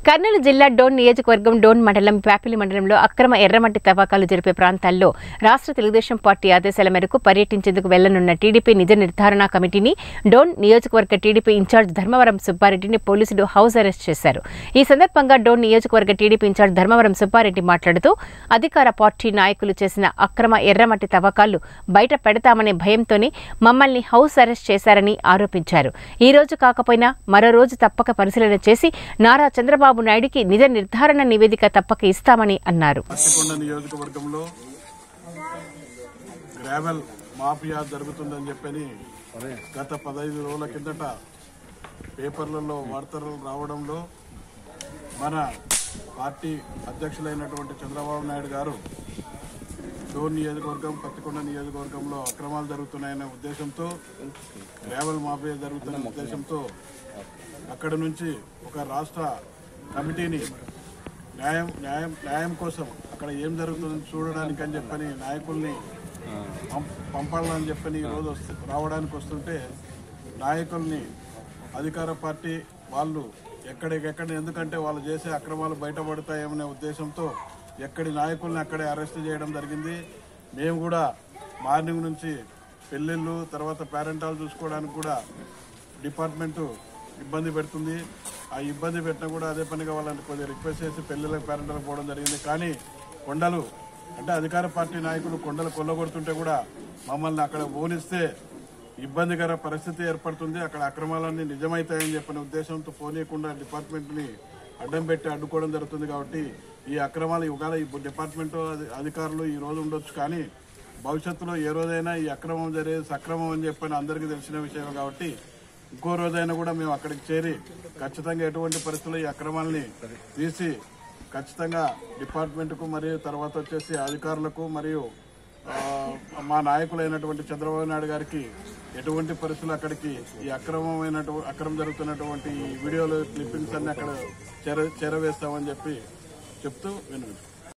కర్నూలు జిల్లా డోన్ నియోజకవర్గం డోన్ మండలం ప్యాపిలి మండలంలో అక్రమ ఎర్రమట్టి తవ్వకాలు జరిపే ప్రాంతాల్లో రాష్ట్ర తెలుగుదేశం పార్టీ ఆదేశాల మేరకు పర్యటించేందుకు వెళ్లనున్న టీడీపీ నిజ నిర్ధారణ కమిటీని డోన్ నియోజకవర్గ టీడీపీ ఇన్ఛార్జ్ ధర్మవరం సుబ్బారెడ్డిని పోలీసులు హౌస్ అరెస్ట్ చేశారు ఈ సందర్భంగా డోన్ నియోజకవర్గ టీడీపీ ఇన్ఛార్జ్ ధర్మవరం సుబ్బారెడ్డి మాట్లాడుతూ అధికార పార్టీ నాయకులు చేసిన అక్రమ ఎర్రమట్టి తవ్వకాలు బయట పెడతామనే భయంతోనే మమ్మల్ని హౌస్ అరెస్ట్ చేశారని ఆరోపించారు ఈ రోజు కాకపోయినా మరో రోజు తప్పక పరిశీలన చేసి నారా చంద్రబాబు నాయుడికి నిజ నిర్ధారణ నివేదిక తప్పక ఇస్తామని అన్నారు పత్తికొండ నియోజకవర్గంలో గ్రావెల్ మాఫియా జరుగుతుందని చెప్పని గత పదహైదు రోజుల కిందట పేపర్లలో వార్తలు రావడంలో మన పార్టీ అధ్యక్షులైనటువంటి చంద్రబాబు నాయుడు గారు డోన్ నియోజకవర్గం పత్తికొండ నియోజకవర్గంలో అక్రమాలు జరుగుతున్నాయనే ఉద్దేశంతో గ్రావెల్ మాఫియా జరుగుతున్న ఉద్దేశంతో అక్కడ నుంచి ఒక రాష్ట్ర కమిటీని న్యాయం న్యాయం న్యాయం కోసం అక్కడ ఏం జరుగుతుందో చూడడానికి అని చెప్పని నాయకుల్ని పం- పంపాలని చెప్పని ఈరోజు వస్తు రావడానికి వస్తుంటే నాయకుల్ని అధికార పార్టీ వాళ్ళు ఎక్కడికెక్కడ ఎందుకంటే వాళ్ళు చేసే అక్రమాలు బయటపడతాయేమనే ఉద్దేశంతో ఎక్కడి నాయకుల్ని అక్కడే అరెస్ట్ చేయడం జరిగింది మేము కూడా మార్నింగ్ నుంచి పెళ్ళిళ్ళు తర్వాత పేరెంటాలు చూసుకోవడానికి కూడా డిపార్ట్మెంటు ఇబ్బంది పెడుతుంది ఆ ఇబ్బంది పెట్టినా కూడా అదే పనిగా వాళ్ళని కొద్దిగా రిక్వెస్ట్ చేసి పెళ్లిళ్ళకి పేరెంటాలకు పోవడం జరిగింది కానీ కొండలు అంటే అధికార పార్టీ నాయకులు కొండలు కొల్లగొడుతుంటే కూడా మమ్మల్ని అక్కడ పోనిస్తే ఇబ్బందికర పరిస్థితి ఏర్పడుతుంది అక్కడ అక్రమాలన్నీ నిజమవుతాయని చెప్పిన ఉద్దేశంతో పోనీయకుండా డిపార్ట్మెంట్ని అడ్డం పెట్టి అడ్డుకోవడం జరుగుతుంది కాబట్టి ఈ అక్రమాలు ఒకవేళ ఈ డిపార్ట్మెంట్ అధి- అధికారులు ఈ రోజు ఉండొచ్చు కానీ భవిష్యత్తులో ఏ రోజైనా ఈ అక్రమం జరిగేది సక్రమం అని చెప్పని అందరికీ తెలిసిన విషయం కాబట్టి ఇంకో రోజైనా కూడా మేము అక్కడికి చేరి ఖచ్చితంగా ఎటువంటి పరిస్థితుల్లో ఈ అక్రమాల్ని తీసి ఖచ్చితంగా డిపార్ట్మెంట్కు మరియు తర్వాత వచ్చేసి అధికారులకు మరియు ఆ, మా నాయకులైనటువంటి చంద్రబాబు నాయుడు గారికి ఎటువంటి పరిస్థితులు అక్కడికి ఈ అక్రమమైనటువంటి అక్రమం జరుగుతున్నటువంటి ఈ వీడియోలు క్లిప్పింగ్స్ అన్ని అక్కడ చేర చేరవేస్తామని చెప్పి చెప్తూ విను